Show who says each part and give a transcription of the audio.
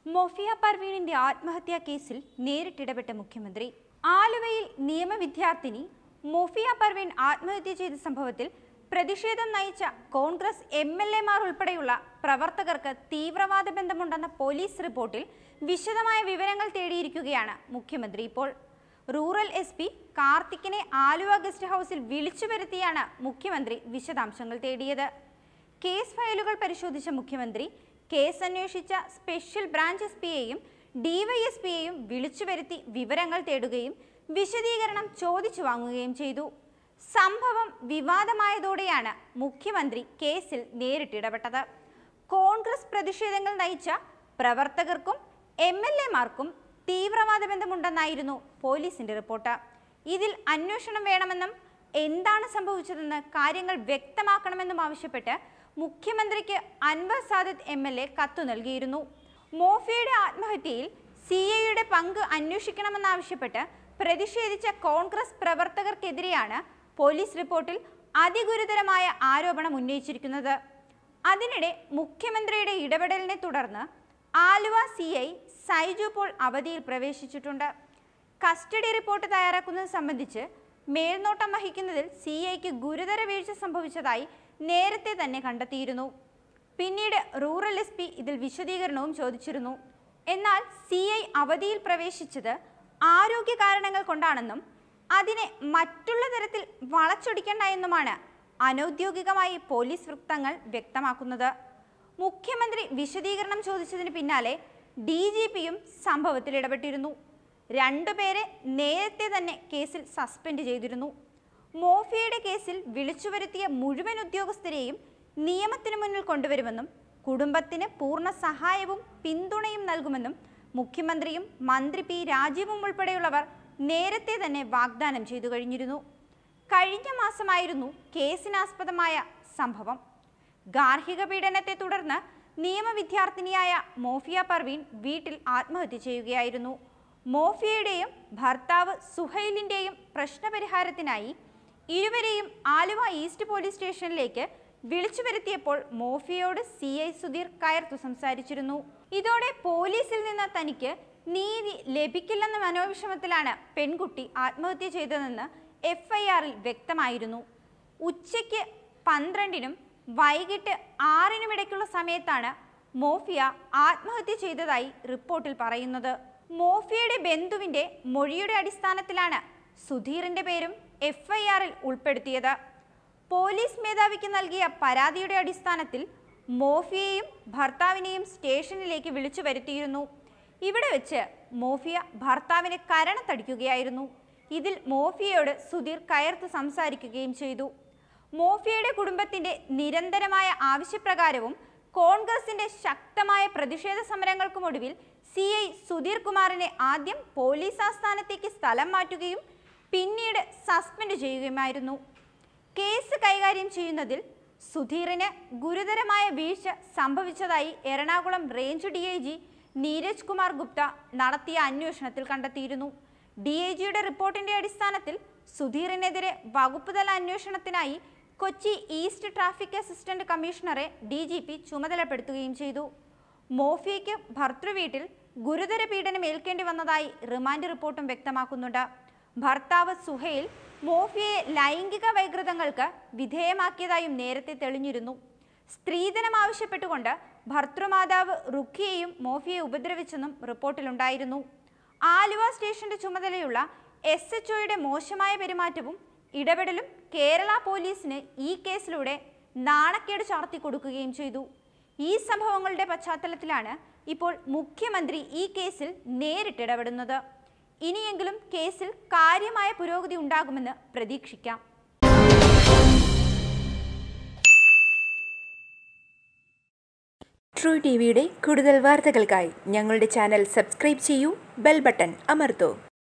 Speaker 1: മൊഫിയ പർവീണിന്റെ ആത്മഹത്യാ കേസിൽ നേരിട്ടിടപെട്ട മുഖ്യമന്ത്രി ആലുവയിൽ നിയമ വിദ്യാർത്ഥിനി മൊഫിയ പർവീൺ ആത്മഹത്യ ചെയ്ത സംഭവത്തിൽ പ്രതിഷേധം നയിച്ച കോൺഗ്രസ് എം എൽ എമാർ ഉൾപ്പെടെയുള്ള പ്രവർത്തകർക്ക് തീവ്രവാദ ബന്ധമുണ്ടെന്ന പോലീസ് റിപ്പോർട്ടിൽ വിശദമായ വിവരങ്ങൾ തേടിയിരിക്കുകയാണ് മുഖ്യമന്ത്രി ഇപ്പോൾ റൂറൽ എസ് പി കാർത്തിക്കിനെ ആലുവ ഗസ്റ്റ് ഹൗസിൽ വിളിച്ചു വരുത്തിയാണ് മുഖ്യമന്ത്രി വിശദാംശങ്ങൾ തേടിയത് കേസ് ഫയലുകൾ പരിശോധിച്ച മുഖ്യമന്ത്രി കേസ് അന്വേഷിച്ച സ്പെഷ്യൽ ബ്രാഞ്ച് എസ് പിയെയും ഡിവൈഎസ്പിയെയും വിളിച്ചു വരുത്തി വിവരങ്ങൾ തേടുകയും വിശദീകരണം ചോദിച്ചു വാങ്ങുകയും ചെയ്തു സംഭവം വിവാദമായതോടെയാണ് മുഖ്യമന്ത്രി കേസിൽ നേരിട്ടിടപെട്ടത് കോൺഗ്രസ് പ്രതിഷേധങ്ങൾ നയിച്ച പ്രവർത്തകർക്കും എം എൽ എമാർക്കും തീവ്രവാദ ബന്ധമുണ്ടെന്നായിരുന്നു പോലീസിന്റെ റിപ്പോർട്ട് ഇതിൽ അന്വേഷണം വേണമെന്നും എന്താണ് സംഭവിച്ചതെന്ന് കാര്യങ്ങൾ വ്യക്തമാക്കണമെന്നും ആവശ്യപ്പെട്ട് മുഖ്യമന്ത്രിക്ക് Anwar Sadath M L A കത്തു നൽകിയിരുന്നു മോഫിയുടെ ആത്മഹത്യയിൽ സി ഐയുടെ പങ്ക് അന്വേഷിക്കണമെന്നാവശ്യപ്പെട്ട് പ്രതിഷേധിച്ച കോൺഗ്രസ് പ്രവർത്തകർക്കെതിരെയാണ് പോലീസ് റിപ്പോർട്ടിൽ അതിഗുരുതരമായ ആരോപണം ഉന്നയിച്ചിരിക്കുന്നത് അതിനിടെ മുഖ്യമന്ത്രിയുടെ ഇടപെടലിനെ തുടർന്ന് ആലുവ സി ഐ സൈജു പോൾ അവധിയിൽ പ്രവേശിച്ചിട്ടുണ്ട് കസ്റ്റഡി റിപ്പോർട്ട് തയ്യാറാക്കുന്നത് സംബന്ധിച്ച് മേൽനോട്ടം വഹിക്കുന്നതിൽ സി ഐക്ക് ഗുരുതര വീഴ്ച സംഭവിച്ചതായി നേരത്തെ തന്നെ കണ്ടെത്തിയിരുന്നു പിന്നീട് റൂറൽ എസ് പി ഇതിൽ വിശദീകരണവും ചോദിച്ചിരുന്നു എന്നാൽ സി ഐ അവധിയിൽ പ്രവേശിച്ചത് ആരോഗ്യ കാരണങ്ങൾ കൊണ്ടാണെന്നും അതിനെ മറ്റുള്ള തരത്തിൽ വളച്ചൊടിക്കണ്ട എന്നുമാണ് അനൗദ്യോഗികമായി പോലീസ് വൃത്തങ്ങൾ വ്യക്തമാക്കുന്നത് മുഖ്യമന്ത്രി വിശദീകരണം ചോദിച്ചതിന് പിന്നാലെ ഡി ജി പിയും സംഭവത്തിൽ ഇടപെട്ടിരുന്നു രണ്ടുപേരെ നേരത്തെ തന്നെ കേസിൽ സസ്പെൻഡ് ചെയ്തിരുന്നു മോഫിയയുടെ കേസിൽ വിളിച്ചുവരുത്തിയ മുഴുവൻ ഉദ്യോഗസ്ഥരെയും നിയമത്തിന് മുന്നിൽ കൊണ്ടുവരുമെന്നും കുടുംബത്തിന് പൂർണ്ണ സഹായവും പിന്തുണയും നൽകുമെന്നും മുഖ്യമന്ത്രിയും മന്ത്രി പി രാജീവും ഉൾപ്പെടെയുള്ളവർ നേരത്തെ തന്നെ വാഗ്ദാനം ചെയ്തു കഴിഞ്ഞിരുന്നു കഴിഞ്ഞ മാസമായിരുന്നു കേസിനാസ്പദമായ സംഭവം ഗാർഹിക പീഡനത്തെ തുടർന്ന് നിയമവിദ്യാർത്ഥിനിയായ മോഫിയ പർവീൻ വീട്ടിൽ ആത്മഹത്യ ചെയ്യുകയായിരുന്നു മോഫിയയുടെയും ഭർത്താവ് സുഹൈലിന്റെയും പ്രശ്നപരിഹാരത്തിനായി ഇരുവരെയും ആലുവ ഈസ്റ്റ് പോലീസ് സ്റ്റേഷനിലേക്ക് വിളിച്ചു വരുത്തിയപ്പോൾ മോഫിയയോട് സി ഐ സുധീർ കയർത്തു സംസാരിച്ചിരുന്നു ഇതോടെ പോലീസിൽ നിന്ന് തനിക്ക് നീതി ലഭിക്കില്ലെന്ന മനോവിഷമത്തിലാണ് പെൺകുട്ടി ആത്മഹത്യ ചെയ്തതെന്ന് എഫ്ഐആറിൽ വ്യക്തമായിരുന്നു ഉച്ചയ്ക്ക് പന്ത്രണ്ടിനും വൈകിട്ട് ആറിനും ഇടയ്ക്കുള്ള സമയത്താണ് മോഫിയ ആത്മഹത്യ ചെയ്തതായി റിപ്പോർട്ടിൽ പറയുന്നത് മോഫിയയുടെ ബന്ധുവിന്റെ മൊഴിയുടെ അടിസ്ഥാനത്തിലാണ് സുധീറിന്റെ പേരും എഫ്ഐആറിൽ ഉൾപ്പെടുത്തിയത് പോലീസ് മേധാവിക്ക് നൽകിയ പരാതിയുടെ അടിസ്ഥാനത്തിൽ മോഫിയയും ഭർത്താവിനെയും സ്റ്റേഷനിലേക്ക് വിളിച്ചു വരുത്തിയിരുന്നു ഇവിടെ വെച്ച് മോഫിയ ഭർത്താവിനെ കരണത്തടിക്കുകയായിരുന്നു ഇതിൽ മോഫിയയോട് സുധീർ കയർത്ത് സംസാരിക്കുകയും ചെയ്തു മോഫിയയുടെ കുടുംബത്തിന്റെ നിരന്തരമായ ആവശ്യപ്രകാരവും കോൺഗ്രസിന്റെ ശക്തമായ പ്രതിഷേധ സമരങ്ങൾക്കുമൊടുവിൽ സി ഐ സുധീർ കുമാറിനെ ആദ്യം പോലീസ് ആസ്ഥാനത്തേക്ക് സ്ഥലം മാറ്റുകയും പിന്നീട് സസ്പെൻഡ് ചെയ്യുകയുമായിരുന്നു കേസ് കൈകാര്യം ചെയ്യുന്നതിൽ സുധീറിന് ഗുരുതരമായ വീഴ്ച സംഭവിച്ചതായി Ernakulam range D I G Neeraj Kumar Gupta നടത്തിയ അന്വേഷണത്തിൽ കണ്ടെത്തിയിരുന്നു ഡി ഐ ജിയുടെ റിപ്പോർട്ടിന്റെ അടിസ്ഥാനത്തിൽ സുധീറിനെതിരെ വകുപ്പ് തല അന്വേഷണത്തിനായി കൊച്ചി ഈസ്റ്റ് ട്രാഫിക് അസിസ്റ്റന്റ് കമ്മീഷണറെ ഡി ജി പി ചുമതലപ്പെടുത്തുകയും ചെയ്തു മോഫിയയ്ക്ക് ഭർത്തൃവീട്ടിൽ ഗുരുതര പീഡനം ഏൽക്കേണ്ടി വന്നതായി റിമാൻഡ് റിപ്പോർട്ടും വ്യക്തമാക്കുന്നുണ്ട് ഭർത്താവ് സുഹൈൽ മോഫിയയെ ലൈംഗിക വൈകൃതങ്ങൾക്ക് വിധേയമാക്കിയതായും നേരത്തെ തെളിഞ്ഞിരുന്നു സ്ത്രീധനം ആവശ്യപ്പെട്ടുകൊണ്ട് ഭർത്തൃമാതാവ് റുഖിയെയും മോഫിയെ ഉപദ്രവിച്ചെന്നും റിപ്പോർട്ടിലുണ്ടായിരുന്നു ആലുവ സ്റ്റേഷന്റെ ചുമതലയുള്ള എസ് എച്ച് ഒയുടെ മോശമായ പെരുമാറ്റവും ഇടപെടലും കേരള പോലീസിന് ഈ കേസിലൂടെ നാണക്കേട് ചാർത്തി കൊടുക്കുകയും ചെയ്തു ഈ സംഭവങ്ങളുടെ പശ്ചാത്തലത്തിലാണ് ഇപ്പോൾ മുഖ്യമന്ത്രി ഈ കേസിൽ നേരിട്ടിടപെടുന്നത് ഇനിയെങ്കിലും കേസിൽ കാര്യമായ പുരോഗതി ഉണ്ടാകുമെന്ന് പ്രതീക്ഷിക്കാം
Speaker 2: ട്രൂ ടി വിയുടെ കൂടുതൽ വാർത്തകൾക്കായി ഞങ്ങളുടെ ചാനൽ സബ്സ്ക്രൈബ് ചെയ്യൂ ബെൽ ബട്ടൺ അമർത്തൂ